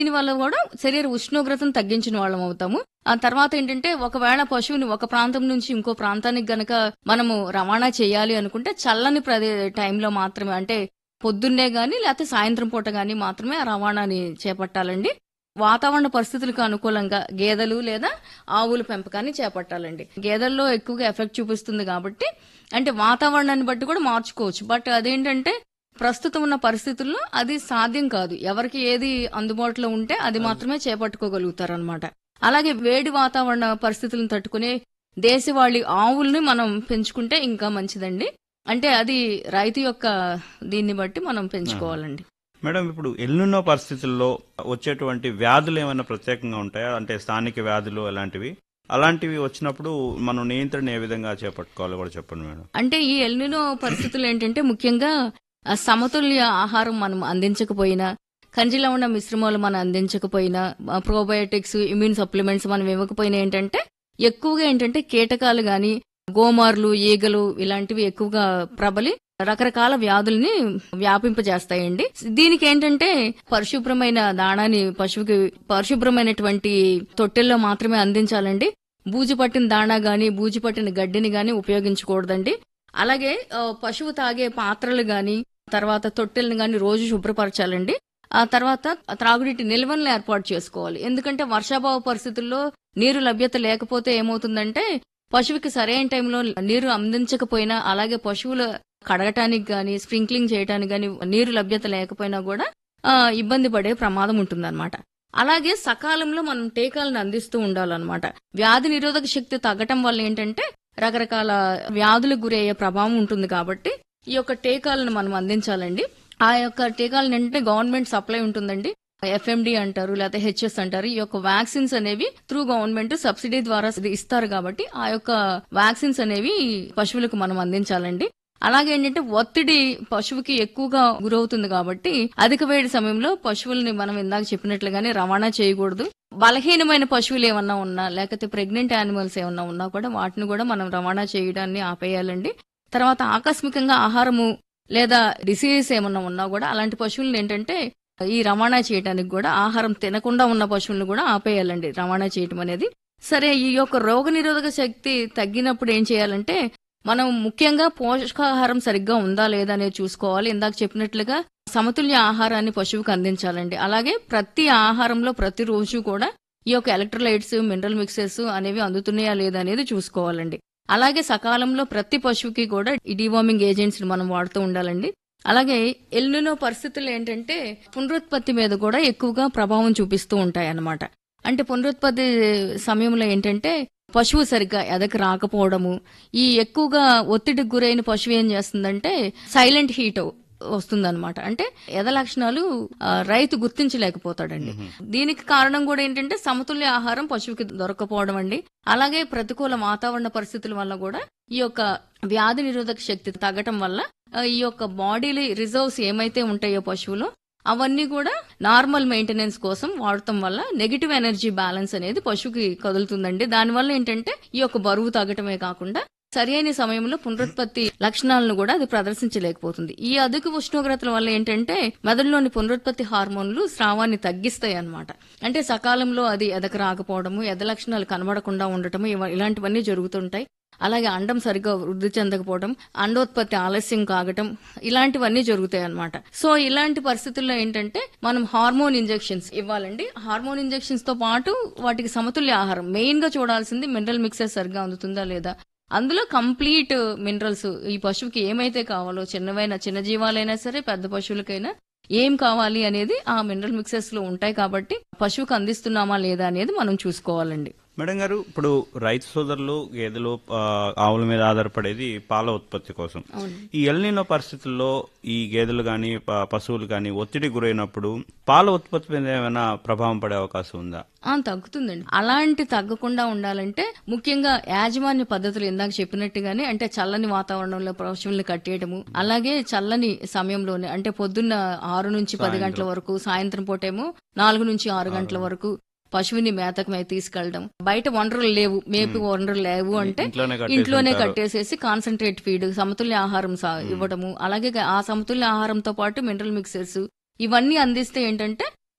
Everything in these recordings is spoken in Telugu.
దీని వల్ల కూడా శరీర ఉష్ణోగ్రతను తగ్గించిన వాళ్ళం అవుతాము ఆ తర్వాత ఏంటంటే ఒకవేళ పశువుని ఒక ప్రాంతం నుంచి ఇంకో ప్రాంతానికి గనక మనము రవాణా చేయాలి అనుకుంటే చల్లని ప్రదే టైంలో మాత్రమే అంటే పొద్దున్నే గాని లేకపోతే సాయంత్రం పూట గాని మాత్రమే ఆ రవాణాని చేపట్టాలండి వాతావరణ పరిస్థితులకు అనుకూలంగా గేదెలు లేదా ఆవుల పెంపకాన్ని చేపట్టాలండి గేదెల్లో ఎక్కువగా ఎఫెక్ట్ చూపిస్తుంది కాబట్టి అంటే వాతావరణాన్ని బట్టి కూడా మార్చుకోవచ్చు బట్ అదేంటంటే ప్రస్తుతం ఉన్న పరిస్థితుల్లో అది సాధ్యం కాదు ఎవరికి ఏది అందుబాటులో ఉంటే అది మాత్రమే చేపట్టుకోగలుగుతారు అనమాట అలాగే వేడి వాతావరణ పరిస్థితులను తట్టుకునే దేశవాళీ ఆవుల్ని మనం పెంచుకుంటే ఇంకా మంచిదండి అంటే అది రైతు యొక్క దీన్ని బట్టి మనం పెంచుకోవాలండి మేడం ఇప్పుడు ఎల్లున్నో పరిస్థితుల్లో వచ్చేటువంటి వ్యాధులు ఏమైనా ప్రత్యేకంగా ఉంటాయా అంటే స్థానిక వ్యాధులు అలాంటివి అలాంటివి వచ్చినప్పుడు మనం నియంత్రణ ఏ విధంగా చేపట్టుకోవాలో కూడా చెప్పండి మేడం అంటే ఈ ఎల్నినో పరిస్థితులు ఏంటంటే ముఖ్యంగా ఆ సమతుల్య ఆహారం మనం అందించకపోయినా కంజిలో ఉన్న మిశ్రమాలు మనం అందించకపోయినా ప్రోబయోటిక్స్ ఇమ్యూన్ సప్లిమెంట్స్ మనం ఇవ్వకపోయినా ఏంటంటే ఎక్కువగా ఏంటంటే కీటకాలు గాని గోమార్లు ఈగలు ఇలాంటివి ఎక్కువగా ప్రబలి రకరకాల వ్యాధుల్ని వ్యాపింపజేస్తాయండి దీనికి ఏంటంటే పరిశుభ్రమైన దాణాని పశువుకి పరిశుభ్రమైనటువంటి తొట్టెల్లో మాత్రమే అందించాలండి బూజు పట్టిన దాణా గాని బూజు పట్టిన గడ్డిని గాని ఉపయోగించకూడదండి అలాగే ఆ, పశువు తాగే పాత్రలు గాని తర్వాత తొట్టెలను గాని రోజు శుభ్రపరచాలండి ఆ తర్వాత త్రాగునీటి నిల్వలను ఏర్పాటు చేసుకోవాలి ఎందుకంటే వర్షాభావ పరిస్థితుల్లో నీరు లభ్యత లేకపోతే ఏమవుతుందంటే పశువుకి సరైన టైంలో నీరు అందించకపోయినా అలాగే పశువులు కడగటానికి గాని స్ప్రింక్లింగ్ చేయడానికి గాని నీరు లభ్యత లేకపోయినా కూడా ఆ, ఇబ్బంది పడే ప్రమాదం ఉంటుందన్నమాట అలాగే సకాలంలో మనం టీకాలను అందిస్తూ ఉండాలన్నమాట వ్యాధి నిరోధక శక్తి తగ్గటం వల్ల ఏంటంటే రకరకాల వ్యాధులకు గురయ్యే ప్రభావం ఉంటుంది కాబట్టి ఈ యొక్క టీకాలను మనం అందించాలండి ఆ యొక్క టీకాలను ఏంటంటే గవర్నమెంట్ సప్లై ఉంటుందండి ఎఫ్ఎండి అంటారు లేకపోతే హెచ్ఎస్ అంటారు ఈ యొక్క వ్యాక్సిన్స్ అనేవి త్రూ గవర్నమెంట్ సబ్సిడీ ద్వారా ఇది ఇస్తారు కాబట్టి ఆ యొక్క వ్యాక్సిన్స్ అనేవి పశువులకు మనం అందించాలండి అలాగే ఏంటంటే ఒత్తిడి పశువుకి ఎక్కువగా గురవుతుంది కాబట్టి అధిక వేడి సమయంలో పశువుల్ని మనం ఇందాక చెప్పినట్లుగానే రవాణా చేయకూడదు బలహీనమైన పశువులు ఏమన్నా ఉన్నా లేకపోతే ప్రెగ్నెంట్ యానిమల్స్ ఏమన్నా ఉన్నా కూడా వాటిని కూడా మనం రవాణా చేయడాన్ని ఆపేయాలండి తర్వాత ఆకస్మికంగా ఆహారము లేదా డిసీజెస్ ఏమన్నా ఉన్నా కూడా అలాంటి పశువులను ఏంటంటే ఈ రవాణా చేయడానికి కూడా ఆహారం తినకుండా ఉన్న పశువులను కూడా ఆపేయాలండి రవాణా చేయటం అనేది సరే ఈ యొక్క రోగ నిరోధక శక్తి తగ్గినప్పుడు ఏం చేయాలంటే మనం ముఖ్యంగా పోషకాహారం సరిగ్గా ఉందా లేదా అనేది చూసుకోవాలి ఇందాక చెప్పినట్లుగా సమతుల్య ఆహారాన్ని పశువుకు అందించాలండి అలాగే ప్రతి ఆహారంలో ప్రతి రోజు కూడా ఈ యొక్క ఎలక్ట్రోలైట్స్ మినరల్ మిక్సెస్ అనేవి అందుతున్నాయా లేదా అనేది చూసుకోవాలండి అలాగే సకాలంలో ప్రతి పశువుకి కూడా ఈ డివార్మింగ్ ఏజెంట్స్ మనం వాడుతూ ఉండాలండి అలాగే ఎల్లునో పరిస్థితులు ఏంటంటే పునరుత్పత్తి మీద కూడా ఎక్కువగా ప్రభావం చూపిస్తూ ఉంటాయి అన్నమాట అంటే పునరుత్పత్తి సమయంలో ఏంటంటే పశువు సరిగ్గా ఎదకు రాకపోవడము ఈ ఎక్కువగా ఒత్తిడికి గురైన పశువు ఏం చేస్తుందంటే సైలెంట్ హీట్ వస్తుందన్నమాట అంటే ఎద లక్షణాలు ఆ, రైతు గుర్తించలేకపోతాడండి దీనికి కారణం కూడా ఏంటంటే సమతుల్య ఆహారం పశువుకి దొరకపోవడం అండి అలాగే ప్రతికూల వాతావరణ పరిస్థితుల వల్ల కూడా ఈ యొక్క వ్యాధి నిరోధక శక్తి తగ్గటం వల్ల ఆ, ఈ యొక్క బాడీలో రిజర్వ్స్ ఏమైతే ఉంటాయో పశువులో అవన్నీ కూడా నార్మల్ మెయింటెనెన్స్ కోసం వాడటం వల్ల నెగిటివ్ ఎనర్జీ బ్యాలెన్స్ అనేది పశువుకి కదులుతుందండి దానివల్ల ఏంటంటే ఈ యొక్క బరువు తగ్గటమే కాకుండా సరైన సమయంలో పునరుత్పత్తి లక్షణాలను కూడా అది ప్రదర్శించలేకపోతుంది ఈ అధిక ఉష్ణోగ్రతల వల్ల ఏంటంటే మెదడులోని పునరుత్పత్తి హార్మోన్లు స్రావాన్ని తగ్గిస్తాయి అన్నమాట అంటే సకాలంలో అది ఎదక రాకపోవడము ఎద లక్షణాలు కనబడకుండా ఉండటము ఇవ- ఇలాంటివన్నీ జరుగుతుంటాయి అలాగే అండం సరిగ్గా వృద్ధి చెందకపోవడం అండోత్పత్తి ఆలస్యం కాగటం ఇలాంటివన్నీ జరుగుతాయి అన్నమాట సో ఇలాంటి పరిస్థితుల్లో ఏంటంటే మనం హార్మోన్ ఇంజెక్షన్స్ ఇవ్వాలండి హార్మోన్ ఇంజెక్షన్స్ తో పాటు వాటికి సమతుల్య ఆహారం మెయిన్ గా చూడాల్సింది మినరల్ మిక్సర్ సరిగ్గా అందుతుందా లేదా అందులో కంప్లీట్ మినరల్స్ ఈ పశువుకి ఏమైతే కావాలో చిన్నవైనా చిన్న జీవాలైనా సరే పెద్ద పశువులకైనా ఏం కావాలి అనేది ఆ మినరల్ మిక్సెస్ లో ఉంటాయి కాబట్టి పశువుకి అందిస్తున్నామా లేదా అనేది మనం చూసుకోవాలండి మేడం గారు ఇప్పుడు రైతు సోదరులు గేదెలు ఆ, ఆవుల మీద ఆధారపడేది పాల ఉత్పత్తి కోసం అవును ఈ ఎల్నినో పరిస్థితుల్లో ఈ గేదెలు గాని ప- పశువులు గాని ఒత్తిడి గురైనప్పుడు పాల ఉత్పత్తి మీద ఏమైనా ప్రభావం పడే అవకాశం ఉందా ఆ తగ్గుతుందండి అలాంటి తగ్గకుండా ఉండాలంటే ముఖ్యంగా యాజమాన్య పద్ధతులు ఇందాక చెప్పినట్టుగానే అంటే చల్లని వాతావరణంలో పశువుల్ని కట్టేయడము అలాగే చల్లని సమయంలోనే అంటే పొద్దున్న ఆరు నుంచి పది గంటల వరకు సాయంత్రం పూటేమో నాలుగు నుంచి ఆరు గంటల వరకు పశువుని మేతకమై తీసుకెళ్ళడం బయట వనరులు లేవు మేపు వనరులు లేవు అంటే ఇంట్లోనే ఇంట్లోనే కట్టేసి కట్టేసేసి కాన్సన్ట్రేట్ ఫీడ్ సమతుల్య ఆహారం సా- ఇవ్వడము అలాగే ఆ సమతుల్య ఆహారంతో పాటు మినరల్ మిక్సర్స్ ఇవన్నీ అందిస్తే ఏంటంటే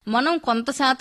మనం కొంత శాతం